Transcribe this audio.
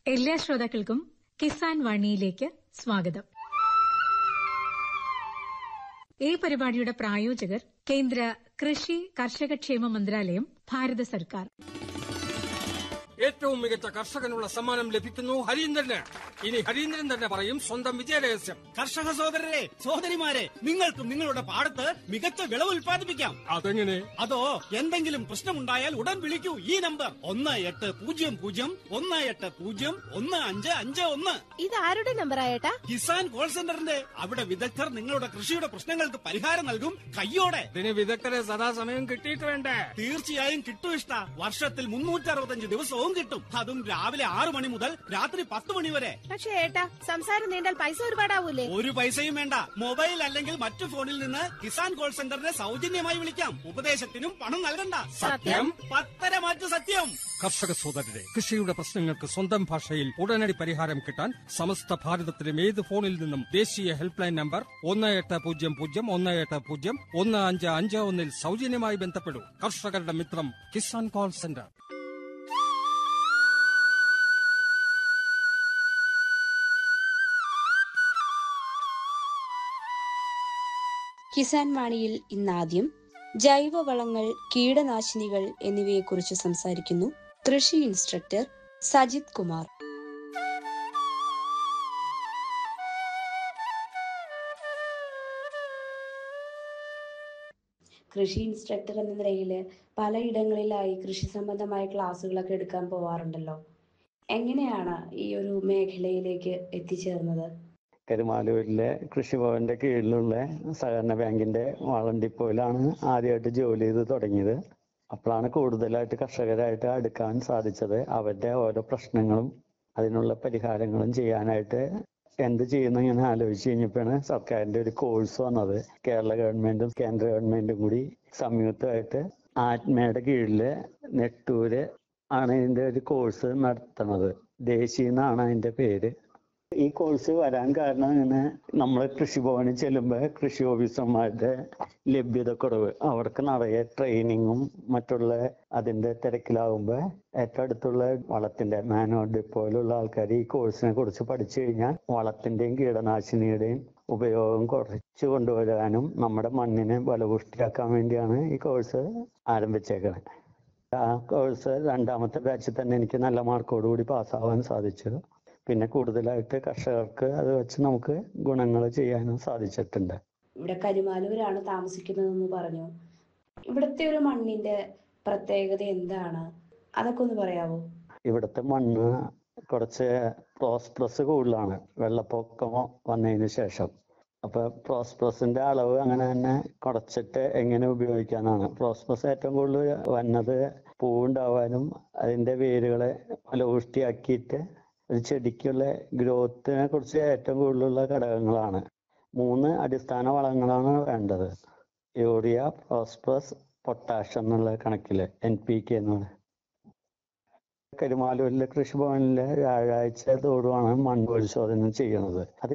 എല്ലാ ശ്രോതാക്കൾക്കും കിസാൻ വാണിയിലേക്ക് സ്വാഗതം ഈ പരിപാടിയുടെ പ്രായോജകർ കേന്ദ്ര കൃഷി കർഷകക്ഷേമ മന്ത്രാലയം ഭാരത സർക്കാർ ഏറ്റവും മികച്ച കർഷകനുള്ള സമ്മാനം ലഭിക്കുന്നു ഹരീന്ദ്രന് ഇനി ഹരീന്ദ്രൻ തന്നെ പറയും സ്വന്തം വിജയരഹസ്യം കർഷക സഹോദരരെ സഹോദരിമാരെ നിങ്ങൾക്കും നിങ്ങളുടെ പാടത്ത് മികച്ച വിളവ് ഉൽപ്പാദിപ്പിക്കാം അതെങ്ങനെ അതോ എന്തെങ്കിലും പ്രശ്നമുണ്ടായാൽ ഉടൻ വിളിക്കൂ ഈ നമ്പർ ഒന്ന് എട്ട് പൂജ്യം പൂജ്യം ഒന്ന് എട്ട് പൂജ്യം ഒന്ന് അഞ്ച് അഞ്ച് ഒന്ന് ഇത് ആരുടെ നമ്പറായേട്ടാ കിസാൻ കോൾ സെന്ററിന്റെ അവിടെ വിദഗ്ധർ നിങ്ങളുടെ കൃഷിയുടെ പ്രശ്നങ്ങൾക്ക് പരിഹാരം നൽകും കയ്യോടെ ഇതിന് വിദഗ്ധരെ സദാസമയം കിട്ടിയിട്ട് വേണ്ടേ തീർച്ചയായും കിട്ടും ഇഷ്ട വർഷത്തിൽ മുന്നൂറ്റി അറുപത്തഞ്ച് ദിവസവും കിട്ടും അതും രാവിലെ ആറു മണി മുതൽ രാത്രി പത്ത് മണി വരെ പക്ഷേ ഏട്ടാ സംസാരം നീണ്ടാൽ പൈസ ഒരുപാടാവൂലേ ഒരു പൈസയും വേണ്ട മൊബൈൽ അല്ലെങ്കിൽ മറ്റു ഫോണിൽ നിന്ന് കിസാൻ കോൾ സെന്ററിനെ സൗജന്യമായി വിളിക്കാം ഉപദേശത്തിനും പണം നൽകണ്ട സത്യം പത്തര മാറ്റു സത്യം കർഷക സോദരരെ കൃഷിയുടെ പ്രശ്നങ്ങൾക്ക് സ്വന്തം ഭാഷയിൽ ഉടനടി പരിഹാരം കിട്ടാൻ സമസ്ത ഭാരതത്തിലും ഏത് ഫോണിൽ നിന്നും ദേശീയ ഹെൽപ്പ് ലൈൻ നമ്പർ ഒന്ന് എട്ട് പൂജ്യം പൂജ്യം ഒന്ന് എട്ട് പൂജ്യം ഒന്ന് അഞ്ച് അഞ്ച് ഒന്നിൽ സൗജന്യമായി ബന്ധപ്പെടൂ കർഷകരുടെ മിത്രം കിസാൻ കോൾ സെന്റർ കിസാൻ വാണിയിൽ ഇന്നാദ്യം ജൈവവളങ്ങൾ കീടനാശിനികൾ എന്നിവയെക്കുറിച്ച് സംസാരിക്കുന്നു കൃഷി ഇൻസ്ട്രക്ടർ സജിത് കുമാർ കൃഷി ഇൻസ്ട്രക്ടർ എന്ന നിലയിൽ പലയിടങ്ങളിലായി കൃഷി സംബന്ധമായ ക്ലാസ്സുകളൊക്കെ എടുക്കാൻ പോവാറുണ്ടല്ലോ എങ്ങനെയാണ് ഈ ഒരു മേഖലയിലേക്ക് എത്തിച്ചേർന്നത് കരുമാലൂരിലെ കൃഷിഭവന്റെ കീഴിലുള്ള സഹകരണ ബാങ്കിന്റെ വളം ഡിപ്പോയിലാണ് ആദ്യമായിട്ട് ജോലി ചെയ്ത് തുടങ്ങിയത് അപ്പോഴാണ് കൂടുതലായിട്ട് കർഷകരായിട്ട് അടുക്കാൻ സാധിച്ചത് അവരുടെ ഓരോ പ്രശ്നങ്ങളും അതിനുള്ള പരിഹാരങ്ങളും ചെയ്യാനായിട്ട് എന്ത് ചെയ്യുന്നു ഇങ്ങനെ ആലോചിച്ച് കഴിഞ്ഞപ്പോഴാണ് സർക്കാരിന്റെ ഒരു കോഴ്സ് വന്നത് കേരള ഗവൺമെന്റും കേന്ദ്ര ഗവൺമെന്റും കൂടി സംയുക്തമായിട്ട് ആത്മയുടെ കീഴില് നെട്ടൂര് ആണ് ഇതിന്റെ ഒരു കോഴ്സ് നടത്തുന്നത് ദേശി എന്നാണ് അതിന്റെ പേര് ഈ കോഴ്സ് വരാൻ കാരണം ഇങ്ങനെ നമ്മൾ കൃഷിഭവനിൽ ചെല്ലുമ്പോൾ കൃഷി ഓഫീസർമാരുടെ ലഭ്യത കുറവ് അവർക്ക് നിറയെ ട്രെയിനിങ്ങും മറ്റുള്ള അതിന്റെ തിരക്കിലാവുമ്പോൾ ഏറ്റവും അടുത്തുള്ള വളത്തിന്റെ മാനോ ഡിപ്പോയിലുള്ള ആൾക്കാർ ഈ കോഴ്സിനെ കുറിച്ച് പഠിച്ചു കഴിഞ്ഞാൽ വളത്തിന്റെയും കീടനാശിനിയുടെയും ഉപയോഗം കുറച്ച് കൊണ്ടുവരാനും നമ്മുടെ മണ്ണിനെ ബലപുഷ്ടിയാക്കാൻ വേണ്ടിയാണ് ഈ കോഴ്സ് ആരംഭിച്ചേക്കുന്നത് ആ കോഴ്സ് രണ്ടാമത്തെ ബാച്ചിൽ തന്നെ എനിക്ക് നല്ല മാർക്കോട് കൂടി പാസ്സാവാൻ സാധിച്ചു പിന്നെ കൂടുതലായിട്ട് കർഷകർക്ക് അത് വെച്ച് നമുക്ക് ഗുണങ്ങൾ ചെയ്യാനും സാധിച്ചിട്ടുണ്ട് ഇവിടെ കരുമാലൂരാണ് താമസിക്കുന്നതെന്ന് പറഞ്ഞു ഇവിടുത്തെ ഒരു മണ്ണിന്റെ പ്രത്യേകത എന്താണ് അതൊക്കെ ഒന്ന് പറയാവോ ഇവിടുത്തെ മണ്ണ് കുറച്ച് പ്രോസ്പ്രസ് കൂടുതലാണ് വെള്ളപ്പൊക്കം വന്നതിന് ശേഷം അപ്പൊ പ്രോസ്പ്രസിന്റെ അളവ് അങ്ങനെ തന്നെ കുറച്ചിട്ട് എങ്ങനെ ഉപയോഗിക്കാനാണ് പ്രോസ്പ്രസ് ഏറ്റവും കൂടുതൽ വന്നത് പൂവുണ്ടാവാനും അതിന്റെ വേരുകളെ ഫലപുഷ്ടിയാക്കിയിട്ട് ഒരു ചെടിക്കുള്ള ഗ്രോത്തിനെ കുറിച്ച് ഏറ്റവും കൂടുതലുള്ള ഘടകങ്ങളാണ് മൂന്ന് അടിസ്ഥാന വളങ്ങളാണ് വേണ്ടത് യൂറിയ ഫോസ്ഫറസ് പൊട്ടാഷ് എന്നുള്ള കണക്കില് എൻ പി കെ എന്നുള്ള കരുമാലൂരിലെ കൃഷിഭവനിലെ വ്യാഴാഴ്ച തോറുമാണ് മണ്ണ് പരിശോധന ചെയ്യുന്നത് അത്